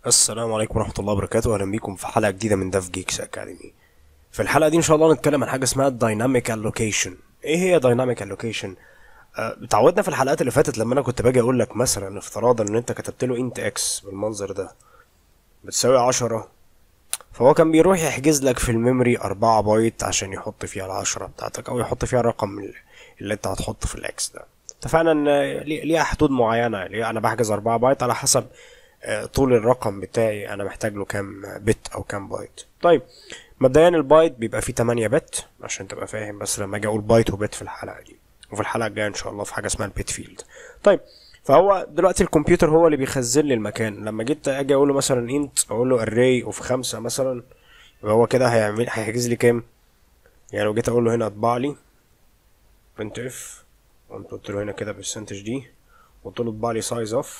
السلام عليكم ورحمة الله وبركاته أهلا بيكم في حلقة جديدة من داف جيكس أكاديمي في الحلقة دي إن شاء الله نتكلم عن حاجة اسمها الدايناميك allocation إيه هي دايناميك allocation؟ أه اتعودنا في الحلقات اللي فاتت لما أنا كنت باجي أقول لك مثلا افتراضا إن أنت كتبت له انت اكس بالمنظر ده بتساوي عشرة فهو كان بيروح يحجز لك في الميموري أربعة بايت عشان يحط فيها العشرة بتاعتك أو يحط فيها الرقم اللي- اللي أنت هتحطه في الإكس ده اتفقنا إن ليه- ليها حدود معينة ليه أنا بحجز أربعة بايت على حسب آه، طول الرقم بتاعي أنا محتاج له كام بت أو كام بايت طيب مبدئيا البايت بيبقى فيه 8 بت عشان تبقى فاهم بس لما أجي أقول بايت وبت في الحلقة دي وفي الحلقة الجاية إن شاء الله في حاجة اسمها البيت فيلد طيب فهو دلوقتي الكمبيوتر هو اللي بيخزن لي المكان لما جيت اجي اقول له مثلا انت اقول له array اوف خمسة مثلا يبقى هو كده هيعمل هيحجز لي كام يعني لو جيت اقول له هنا اطبع لي printf اف قمت قلت له هنا كده بالسنتج دي قلت له اطبع لي سايز اوف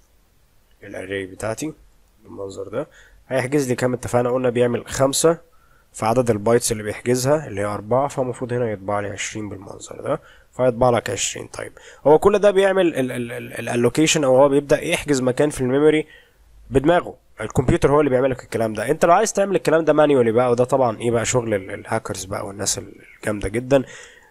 الاري بتاعتي بالمنظر ده هيحجز لي كام اتفقنا قلنا بيعمل خمسة في عدد البايتس اللي بيحجزها اللي هي أربعة فالمفروض هنا يطبع لي عشرين بالمنظر ده فيطبع لك عشرين طيب هو كل ده بيعمل الالوكيشن او هو بيبدأ يحجز مكان في الميموري بدماغه الكمبيوتر هو اللي بيعمل لك الكلام ده انت لو عايز تعمل الكلام ده مانيولي بقى وده طبعا ايه بقى شغل ال- الهاكرز بقى والناس الجامده جدا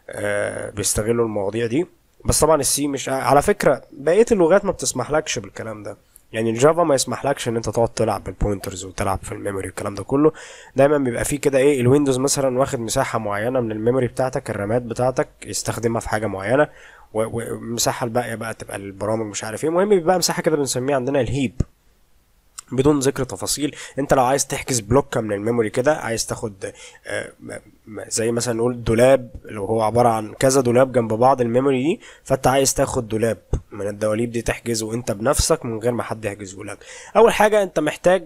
آه بيستغلوا المواضيع دي بس طبعا السي مش على فكره بقيه اللغات ما بتسمحلكش بالكلام ده يعني الجافا ما يسمحلكش ان انت تقعد تلعب بالبوينترز وتلعب في الميموري والكلام ده كله دايما بيبقى فيه كده ايه الويندوز مثلا واخد مساحه معينه من الميموري بتاعتك الرامات بتاعتك يستخدمها في حاجه معينه و- والمساحه الباقيه بقى تبقى البرامج مش عارف ايه المهم بيبقى مساحه كده بنسميها عندنا الهيب بدون ذكر تفاصيل انت لو عايز تحجز بلوكه من الميموري كده عايز تاخد آه، م- م- زي مثلا نقول دولاب اللي هو عباره عن كذا دولاب جنب بعض الميموري دي فانت عايز تاخد دولاب من الدواليب دي تحجزه انت بنفسك من غير ما حد يحجزه لك اول حاجه انت محتاج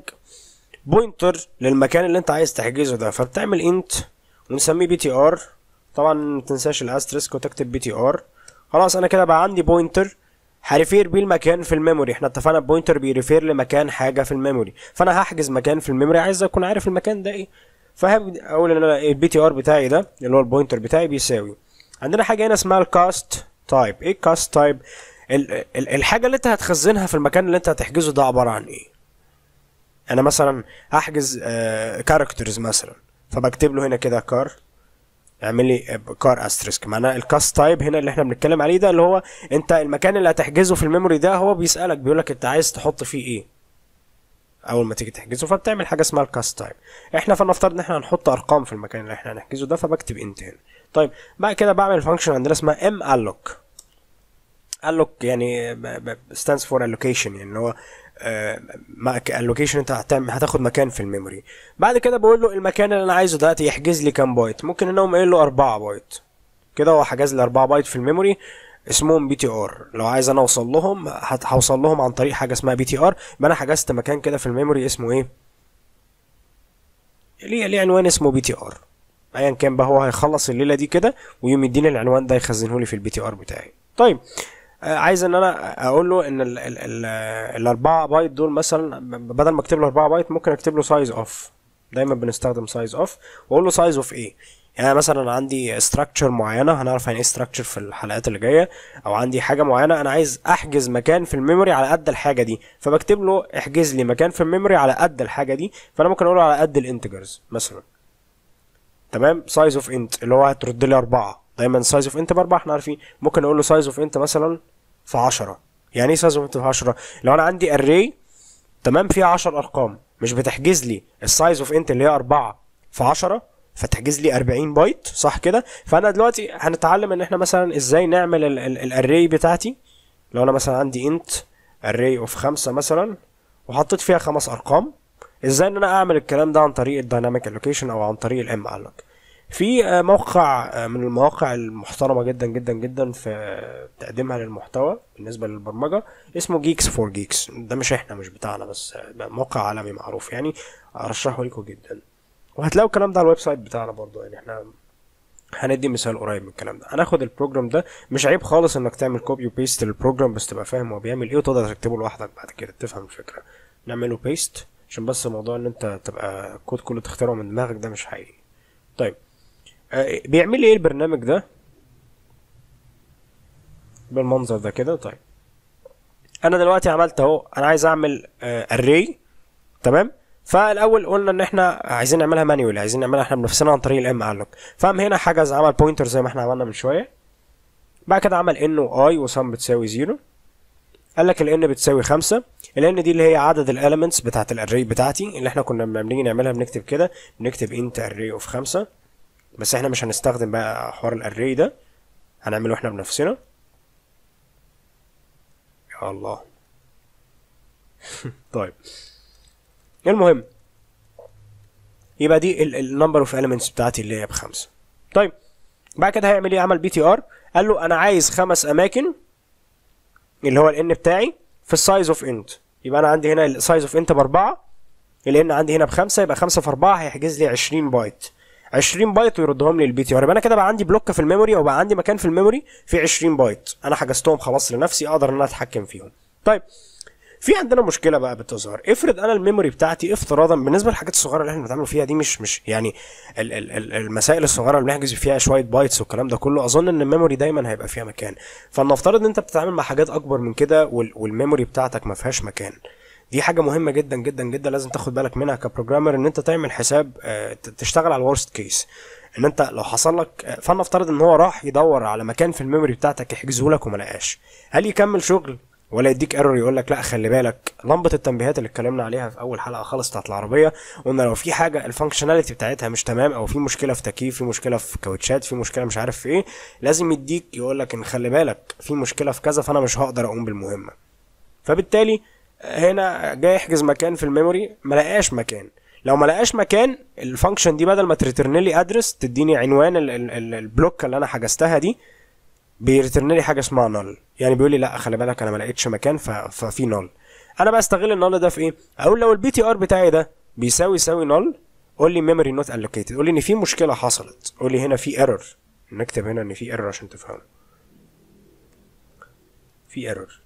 بوينتر للمكان اللي انت عايز تحجزه ده فبتعمل انت ونسميه بي تي ار طبعا ما تنساش الاستريسك وتكتب بي تي ار خلاص انا كده بقى عندي بوينتر هريفير بيه المكان في الميموري احنا اتفقنا البوينتر بيريفير لمكان حاجه في الميموري فانا هحجز مكان في الميموري عايز اكون عارف المكان ده ايه فهبدا اقول ان انا البي تي ار بتاعي ده اللي هو البوينتر بتاعي بيساوي عندنا حاجه هنا اسمها الكاست تايب ايه الكاست تايب الحاجه اللي انت هتخزنها في المكان اللي انت هتحجزه ده عباره عن ايه انا مثلا هحجز كاركترز مثلا فبكتب له هنا كده كار اعمل لي كار استريسك معناه الكاست تايب هنا اللي احنا بنتكلم عليه ده اللي هو انت المكان اللي هتحجزه في الميموري ده هو بيسالك بيقول لك انت عايز تحط فيه ايه اول ما تيجي تحجزه فبتعمل حاجه اسمها الكاست تايب احنا فلنفترض ان احنا هنحط ارقام في المكان اللي احنا هنحجزه ده فبكتب انت هنا طيب بعد كده بعمل فانكشن عندنا اسمها ام alloc alloc يعني ب- ب- stands for allocation يعني اللي هو آه، ما- ك- allocation انت هتعمل هتاخد مكان في الميموري بعد كده بقول له المكان اللي انا عايزه دلوقتي يحجز لي كام بايت ممكن ان اقوم قايل له 4 بايت كده هو حجز لي 4 بايت في الميموري اسمهم بي تي ار لو عايز انا اوصل لهم هت- هوصل لهم عن طريق حاجه اسمها بي تي ار يبقى انا حجزت مكان كده في الميموري اسمه ايه ليه ليه عنوان اسمه بي تي ار ايا كان بقى هو هيخلص الليله دي كده ويقوم يديني العنوان ده يخزنه لي في البي تي ار بتاعي طيب آه، عايز ان انا اقول له ان ال ال ال الاربعه بايت دول مثلا ب- بدل ما اكتب له 4 بايت ممكن اكتب له سايز اوف دايما بنستخدم سايز اوف واقول له سايز اوف ايه يعني مثلا عندي ستراكشر معينه هنعرف يعني ايه ستراكشر في الحلقات اللي جايه او عندي حاجه معينه انا عايز احجز مكان في الميموري على قد الحاجه دي فبكتب له احجز لي مكان في الميموري على قد الحاجه دي فانا ممكن اقول له على قد الانتجرز مثلا تمام سايز اوف انت اللي هو هترد لي اربعه دايما سايز اوف انت باربعه احنا عارفين ممكن اقول له سايز اوف انت مثلا في 10 يعني ايه سايز اوف انت في 10 لو انا عندي اري تمام فيها 10 ارقام مش بتحجز لي السايز اوف انت اللي هي 4 في 10 فتحجز لي 40 بايت صح كده فانا دلوقتي هنتعلم ان احنا مثلا ازاي نعمل الاري بتاعتي لو انا مثلا عندي انت اري اوف 5 مثلا وحطيت فيها خمس ارقام ازاي ان انا اعمل الكلام ده عن طريق الدايناميك الوكيشن او عن طريق الام alloc في آه، موقع آه، من المواقع المحترمه جدا جدا جدا في آه، تقديمها للمحتوى بالنسبه للبرمجه اسمه جيكس فور جيكس ده مش احنا مش بتاعنا بس آه، موقع عالمي معروف يعني ارشحه لكم جدا وهتلاقوا الكلام ده على الويب سايت بتاعنا برضو يعني احنا هندي مثال قريب من الكلام ده هناخد البروجرام ده مش عيب خالص انك تعمل كوبي وبيست للبروجرام بس تبقى فاهم هو بيعمل ايه وتقدر تكتبه لوحدك بعد كده تفهم الفكره نعمله بيست عشان بس موضوع ان انت تبقى الكود كله تختاره من دماغك ده مش حقيقي طيب آه، بيعمل لي ايه البرنامج ده بالمنظر ده كده طيب انا دلوقتي عملت اهو انا عايز اعمل اري تمام فالاول قلنا ان احنا عايزين نعملها مانيوال عايزين نعملها احنا بنفسنا عن طريق الام الوك فقام هنا حجز عمل بوينتر زي ما احنا عملنا من شويه بعد كده عمل ان واي وسم بتساوي زيرو قال لك الان بتساوي خمسة الان دي اللي هي عدد الاليمنتس بتاعت الاري بتاعتي اللي احنا كنا لما بنيجي نعملها بنكتب كده بنكتب انت اري اوف خمسة بس احنا مش هنستخدم بقى حوار الاري ده هنعمله احنا بنفسنا يا الله طيب المهم يبقى دي النمبر اوف elements بتاعتي اللي هي بخمسة طيب بعد كده هيعمل ايه عمل بي تي ار قال له انا عايز خمس اماكن اللي هو الان بتاعي في السايز اوف انت يبقى انا عندي هنا السايز اوف انت باربعة الان عندي هنا بخمسة يبقى خمسة في اربعة هيحجز لي 20 بايت 20 بايت ويردهم لي البي تي ار يبقى انا كده بقى عندي بلوك في الميموري او بقى عندي مكان في الميموري في 20 بايت انا حجزتهم خلاص لنفسي اقدر ان انا اتحكم فيهم طيب في عندنا مشكله بقى بتظهر افرض انا الميموري بتاعتي افتراضا بالنسبه للحاجات الصغيره اللي احنا بنتعامل فيها دي مش مش يعني ال ال ال المسائل الصغيره اللي بنحجز فيها شويه بايتس والكلام ده كله اظن ان الميموري دايما هيبقى فيها مكان فلنفترض ان انت بتتعامل مع حاجات اكبر من كده وال والميموري بتاعتك ما فيهاش مكان دي حاجه مهمه جدا جدا جدا لازم تاخد بالك منها كبروجرامر ان انت تعمل حساب آه، ت- تشتغل على الورست كيس ان انت لو حصل لك آه، فلنفترض ان هو راح يدور على مكان في الميموري بتاعتك يحجزه لك وما لقاش هل يكمل شغل ولا يديك ايرور يقول لك لا خلي بالك لمبه التنبيهات اللي اتكلمنا عليها في اول حلقه خالص بتاعت العربيه قلنا لو في حاجه الفانكشناليتي بتاعتها مش تمام او في مشكله في تكييف في مشكله في كاوتشات في مشكله مش عارف في ايه لازم يديك يقول لك ان خلي بالك في مشكله في كذا فانا مش هقدر اقوم بالمهمه فبالتالي هنا جاي يحجز مكان في الميموري ما لقاش مكان لو ما لقاش مكان الفانكشن دي بدل ما تريترن لي ادرس تديني عنوان ال- ال- ال- البلوك اللي انا حجزتها دي بيرترن لي حاجه اسمها نل يعني بيقول لي لا خلي بالك انا ما لقيتش مكان ف... ففي نل انا بقى استغل النل ده في ايه اقول لو البي تي ار بتاعي ده بيساوي يساوي نل قول لي ميموري نوت الوكيتد قول لي ان في مشكله حصلت قول لي هنا في ايرور نكتب هنا ان في ايرور عشان تفهموا في ايرور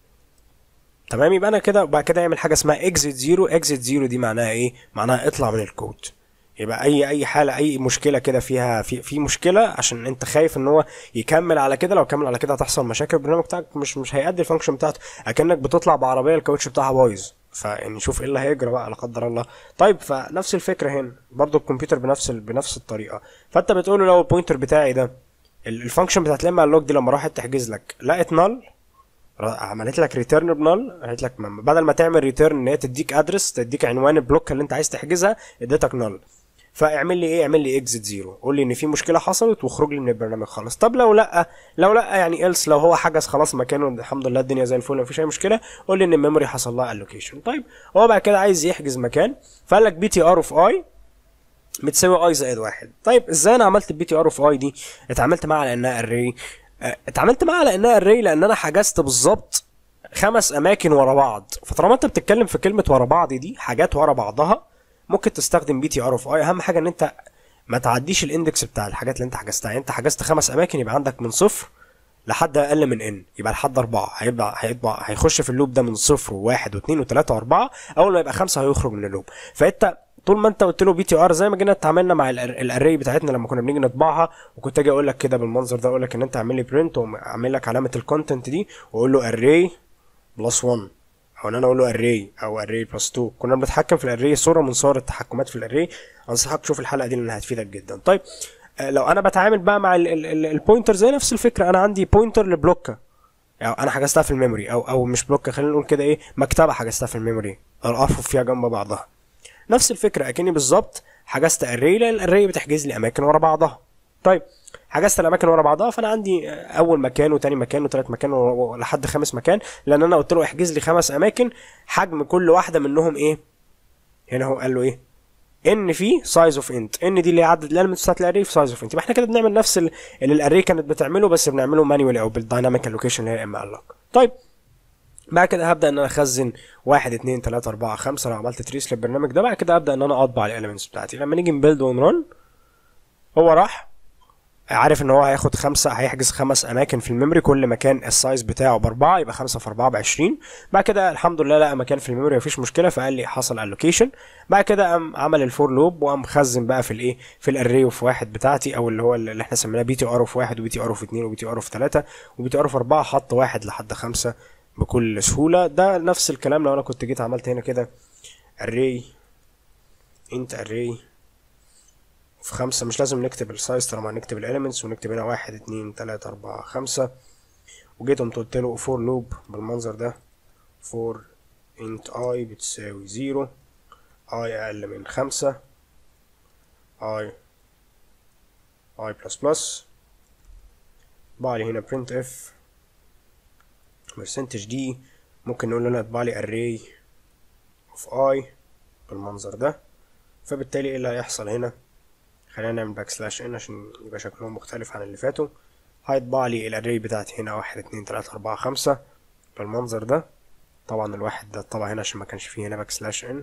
تمام يبقى انا كده بعد كده اعمل حاجه اسمها اكزيت زيرو اكزيت زيرو دي معناها ايه معناها اطلع من الكود يبقى اي اي حاله اي مشكله كده فيها في في مشكله عشان انت خايف ان هو يكمل على كده لو كمل على كده هتحصل مشاكل البرنامج بتاعك مش مش هيأدي الفانكشن بتاعته اكنك بتطلع بعربيه الكاوتش بتاعها بايظ فيعني شوف ايه اللي هيجرى بقى لا قدر الله طيب فنفس الفكره هنا برضو الكمبيوتر بنفس ال- بنفس الطريقه فانت بتقول له لو البوينتر بتاعي ده ال- الفانكشن بتاعت لما اللوج دي لما راحت تحجز لك لقت نل عملت لك ريتيرن بنال قالت لك م- بدل ما تعمل ريتيرن ان هي تديك ادرس تديك عنوان البلوك اللي انت عايز تحجزها اديتك نال فاعمل لي ايه اعمل لي اكزيت زيرو قول لي ان في مشكله حصلت واخرج لي من البرنامج خالص طب لو لا لو لا يعني إلس لو هو حجز خلاص مكانه الحمد لله الدنيا زي الفل مفيش اي مشكله قول لي ان الميموري حصل لها الوكيشن طيب هو بعد كده عايز يحجز مكان فقال لك بي تي ار اوف اي بتساوي اي زائد واحد طيب ازاي انا عملت البي تي ار اوف اي دي اتعاملت معاها على انها اري اتعاملت معاها على انها اري لان انا حجزت بالظبط خمس اماكن ورا بعض فطالما انت بتتكلم في كلمه ورا بعض دي حاجات ورا بعضها ممكن تستخدم بي تي ار اوف اي اهم حاجه ان انت ما تعديش الاندكس بتاع الحاجات اللي انت حجزتها يعني انت حجزت خمس اماكن يبقى عندك من صفر لحد اقل من ان يبقى لحد اربعه هيبقى هيبقى هيخش في اللوب ده من صفر وواحد واثنين وثلاثه واربعه اول ما يبقى خمسه هيخرج من اللوب فانت طول ما انت قلت له بي تي ار زي ما جينا اتعاملنا مع الاري بتاعتنا لما كنا بنيجي نطبعها وكنت اجي اقول لك كده بالمنظر ده اقول لك ان انت اعمل لي برنت واعمل لك علامه الكونتنت دي واقول له اري بلس 1 او ان انا اقول له اري او اري بلس 2 كنا بنتحكم في الاري صوره من صور التحكمات في الاري انصحك تشوف الحلقه دي لانها هتفيدك جدا طيب آه، لو انا بتعامل بقى مع البوينتر زي نفس الفكره انا عندي بوينتر لبلوكه يعني انا حجزتها في الميموري او او مش بلوكه خلينا نقول كده ايه مكتبه حجزتها في الميموري الارفف فيها جنب بعضها نفس الفكره اكني بالظبط حجزت اري لان الاري بتحجز لي اماكن ورا بعضها طيب حجزت الاماكن ورا بعضها فانا عندي اول مكان وتاني مكان وتالت مكان و- و- لحد خامس مكان لان انا قلت له احجز لي خمس اماكن حجم كل واحده منهم ايه هنا هو قال له ايه ان في سايز اوف انت ان دي اللي هي عدد الاليمنتس بتاعت الاري في سايز اوف انت يبقى احنا كده بنعمل نفس ال- اللي الاري كانت بتعمله بس بنعمله مانيوالي او بالدايناميك الوكيشن اللي هي ام ال طيب بعد كده هبدا ان انا اخزن واحد اتنين تلاته اربعه خمسه لو عملت تريس للبرنامج ده بعد كده ابدا ان انا اطبع الاليمنتس بتاعتي لما نيجي نبيلد ونرن هو راح عارف ان هو هياخد خمسة هيحجز خمس اماكن في الميموري كل مكان السايز بتاعه باربعة يبقى خمسة في اربعة بعشرين بعد كده الحمد لله لقى مكان في الميموري مفيش مشكلة فقال لي حصل الوكيشن بعد كده قام عمل الفور لوب وقام خزن بقى في الايه في الاري اوف واحد بتاعتي او اللي هو اللي احنا سميناه بي تي ار اوف واحد وبي تي ار اوف اتنين وبي تي ار اوف تلاتة وبي تي ار اوف اربعة حط واحد لحد خمسة بكل سهولة ده نفس الكلام لو انا كنت جيت عملت هنا كده array int array في خمسة مش لازم نكتب السايز طالما هنكتب الاليمنتس ونكتب هنا واحد اتنين تلاتة أربعة خمسة وجيت قمت قلت له فور لوب بالمنظر ده فور int i بتساوي زيرو i أقل من خمسة i i بلس بلس طبع لي هنا printf percentage دي ممكن نقول له اطبع لي array of i بالمنظر ده فبالتالي ايه اللي هيحصل هنا خلينا نعمل باك سلاش ان عشان يبقى شكلهم مختلف عن اللي فاتوا هيطبع لي الاري بتاعتي هنا واحد اتنين تلاتة أربعة خمسة بالمنظر ده طبعا الواحد ده طبع هنا عشان ما كانش فيه هنا باك سلاش ان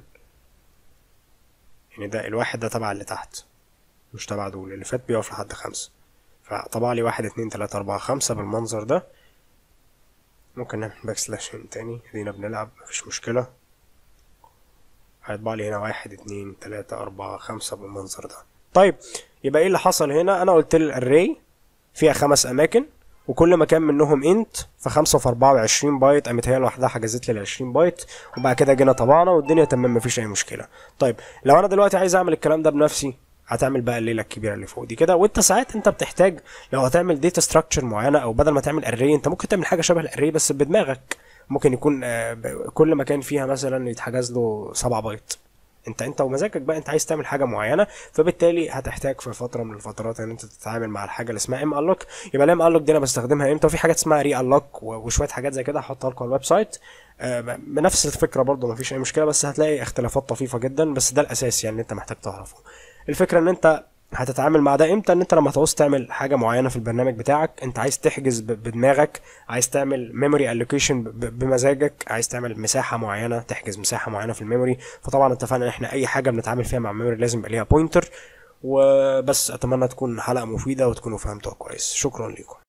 يعني ده الواحد ده تبع اللي تحت مش تبع دول اللي فات بيقف لحد خمسة فطبع لي واحد اتنين تلاتة أربعة خمسة بالمنظر ده ممكن نعمل باك سلاش ان تاني ادينا بنلعب مفيش مشكلة هيطبع لي هنا واحد اتنين تلاتة أربعة خمسة بالمنظر ده طيب يبقى ايه اللي حصل هنا انا قلت لي الاري فيها خمس اماكن وكل مكان منهم انت فخمسة في أربعة وعشرين بايت قامت هي لوحدها حجزت لي العشرين بايت وبعد كده جينا طبعنا والدنيا تمام مفيش أي مشكلة طيب لو أنا دلوقتي عايز أعمل الكلام ده بنفسي هتعمل بقى الليله الكبيره اللي فوق دي كده وانت ساعات انت بتحتاج لو هتعمل داتا ستراكشر معينه او بدل ما تعمل اري انت ممكن تعمل حاجه شبه الاري بس بدماغك ممكن يكون آه، ب- كل مكان فيها مثلا يتحجز له 7 بايت انت انت ومزاجك بقى انت عايز تعمل حاجه معينه فبالتالي هتحتاج في فتره من الفترات ان انت تتعامل مع الحاجه اللي اسمها ام انلوك يبقى الام انلوك دي انا بستخدمها امتى وفي حاجات اسمها ري انلوك وشويه حاجات زي كده هحطها لكم على الويب سايت آه، بنفس الفكره برضه مفيش اي مشكله بس هتلاقي اختلافات طفيفه جدا بس ده الاساس يعني انت محتاج تعرفه الفكره ان انت هتتعامل مع ده امتى ان انت لما تعوز تعمل حاجه معينه في البرنامج بتاعك انت عايز تحجز ب- بدماغك عايز تعمل ميموري الوكيشن بمزاجك عايز تعمل مساحه معينه تحجز مساحه معينه في الميموري فطبعا اتفقنا ان احنا اي حاجه بنتعامل فيها مع الميموري لازم يبقى ليها بوينتر وبس اتمنى تكون حلقه مفيده وتكونوا فهمتوها كويس شكرا لكم